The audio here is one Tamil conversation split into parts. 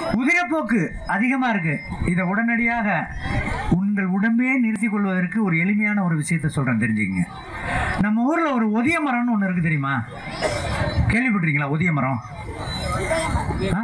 உதிரப்போக்கு அதிகமாக இருக்கு இதை உடனடியாக உங்கள் உடம்பே நிறுத்திக் கொள்வதற்கு ஒரு எளிமையான ஒரு விஷயத்தை சொல்கிறேன் தெரிஞ்சுக்கங்க நம்ம ஊரில் ஒரு ஒதிய மரம்னு ஒன்று இருக்கு தெரியுமா கேள்விப்பட்டிருக்கீங்களா ஒதிய மரம் ஆ?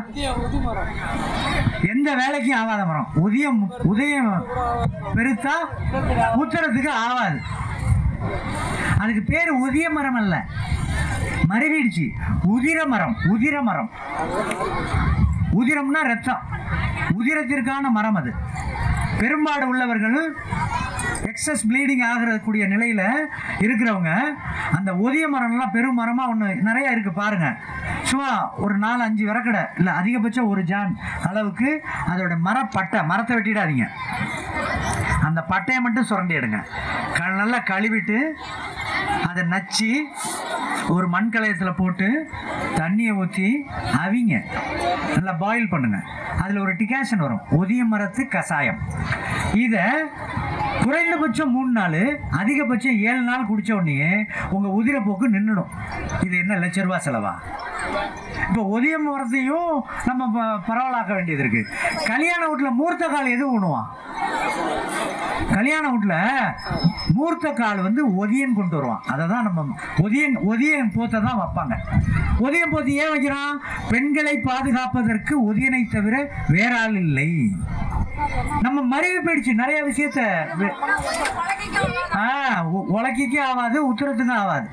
எந்த வேலைக்கும் ஆகாத மரம் உதயம் உதயம் பெருத்தா உத்தரத்துக்கு ஆகாது அதுக்கு பேர் உதிய மரம் அல்ல மருவிடுச்சு உதிர மரம் உதிர மரம் உதிரம்னா ரத்தம் உதிரத்திற்கான மரம் அது பெரும்பாடு உள்ளவர்கள் எக்ஸஸ் ப்ளீடிங் ஆகிறக்கூடிய நிலையில் இருக்கிறவங்க அந்த ஒதிய மரம்லாம் பெரும் மரமாக ஒன்று நிறையா இருக்குது பாருங்கள் சும்மா ஒரு நாலு அஞ்சு விறக்கடை இல்லை அதிகபட்சம் ஒரு ஜான் அளவுக்கு அதோட மரப்பட்டை மரத்தை வெட்டிடாதீங்க அந்த பட்டையை மட்டும் சுரண்டி எடுங்க க நல்லா கழுவிட்டு அதை நச்சு ஒரு மண் கலயத்தில் போட்டு தண்ணியை ஊற்றி அவிங்க நல்லா பாயில் பண்ணுங்க அதில் ஒரு டிகாஷன் வரும் ஒதிய மரத்து கஷாயம் இதை குறைந்தபட்சம் மூணு நாள் அதிகபட்சம் ஏழு நாள் குடிச்ச உடனே உங்கள் உதிரப்போக்கு நின்றுடும் இது என்ன லட்ச ரூபா செலவா இப்போ உதய மரத்தையும் நம்ம ப- பரவலாக்க வேண்டியது இருக்கு கல்யாண வீட்டில் மூர்த்த கால் எது உண்ணுவான் கல்யாண வீட்டில் மூர்த்த கால் வந்து ஒதியன் கொண்டு வருவான் அதை தான் நம்ம ஒதியன் ஒதியன் போத்தை தான் வைப்பாங்க ஒதியன் போத்து ஏன் வைக்கிறான் பெண்களை பாதுகாப்பதற்கு ஒதியனை தவிர வேற ஆள் இல்லை நம்ம மறைவு போயிடுச்சு நிறைய விஷயத்த வெ- ஆ உ- உலக்கைக்கும் ஆகாது உத்தரத்துக்கும் ஆகாது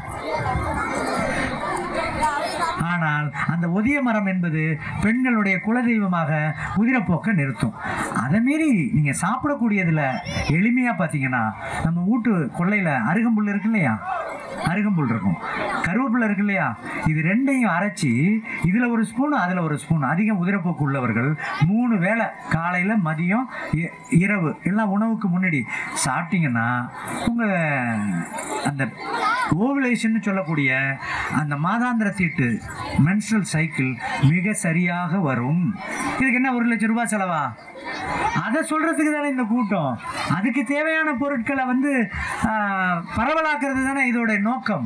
ஆனால் அந்த ஒதிய மரம் என்பது பெண்களுடைய குலதெய்வமாக உதிரப்போக்க நிறுத்தும் அதை மீறி நீங்கள் சாப்பிடக்கூடியதில் எளிமையாக பார்த்தீங்கன்னா நம்ம வீட்டு கொள்ளையில் அருகம்புல் இருக்கு இல்லையா அருகம்புல் இருக்கும் கருவேப்பிலை இருக்கு இல்லையா இது ரெண்டையும் அரைச்சி இதில் ஒரு ஸ்பூன் அதில் ஒரு ஸ்பூன் அதிகம் உதிரப்போக்கு உள்ளவர்கள் மூணு வேளை காலையில் மதியம் இ- இரவு எல்லாம் உணவுக்கு முன்னாடி சாப்பிட்டீங்கன்னா உங்கள் அந்த ஓவுலேஷன் சொல்லக்கூடிய அந்த மாதாந்திர தீட்டு மென்ஸ்ட்ரல் சைக்கிள் மிக சரியாக வரும் இதுக்கு என்ன ஒரு லட்சம் ரூபாய் செலவா அதை சொல்றதுக்கு தானே இந்த கூட்டம் அதுக்கு தேவையான பொருட்களை வந்து ஆ, பரவலாக்குறது தானே இதோட நோக்கம்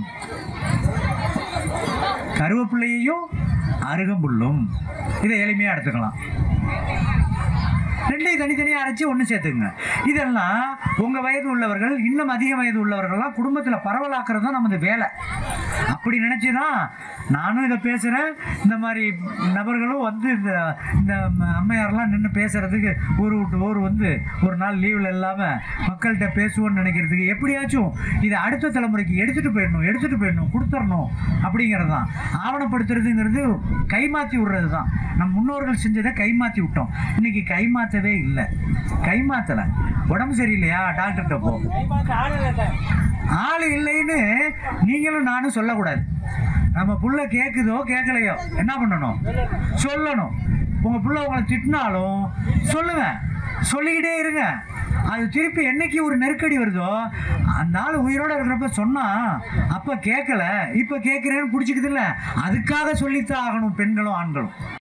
கருவேப்பிள்ளையையும் அருகம்புல்லும் இதை எளிமையாக எடுத்துக்கலாம் ரெண்டையும் தனித்தனியாக அரைச்சி ஒன்று சேர்த்துக்குங்க இதெல்லாம் உங்கள் வயது உள்ளவர்கள் இன்னும் அதிக வயது உள்ளவர்கள்லாம் குடும்பத்தில் பரவலாக்குறது தான் நமது வேலை அப்படி நினச்சி தான் நானும் இதை பேசுகிறேன் இந்த மாதிரி நபர்களும் வந்து இந்த இந்த அம்மையாரெல்லாம் நின்று பேசுகிறதுக்கு ஊர் விட்டு ஊர் வந்து ஒரு நாள் லீவில் இல்லாமல் மக்கள்கிட்ட பேசுவோன்னு நினைக்கிறதுக்கு எப்படியாச்சும் இதை அடுத்த தலைமுறைக்கு எடுத்துகிட்டு போயிடணும் எடுத்துகிட்டு போயிடணும் கொடுத்துடணும் அப்படிங்கிறது தான் ஆவணப்படுத்துறதுங்கிறது கைமாற்றி விடுறது தான் நம் முன்னோர்கள் செஞ்சதை கைமாற்றி விட்டோம் இன்னைக்கு கைமாற்றவே இல்லை கைமாற்றலை உடம்பு சரியில்லையா டாக்டர்கிட்ட போ ஆள் இல்லைன்னு நீங்களும் நானும் சொல்லக்கூடாது நம்ம புள்ள கேட்குதோ கேட்கலையோ என்ன பண்ணணும் சொல்லணும் உங்கள் புள்ள உங்களை திட்டினாலும் சொல்லுங்க சொல்லிக்கிட்டே இருங்க அது திருப்பி என்னைக்கு ஒரு நெருக்கடி வருதோ அந்த ஆள் உயிரோட இருக்கிறப்ப சொன்னா அப்ப கேட்கல இப்ப கேட்கிறேன்னு பிடிச்சிக்குது அதுக்காக சொல்லித்தான் ஆகணும் பெண்களும் ஆண்களும்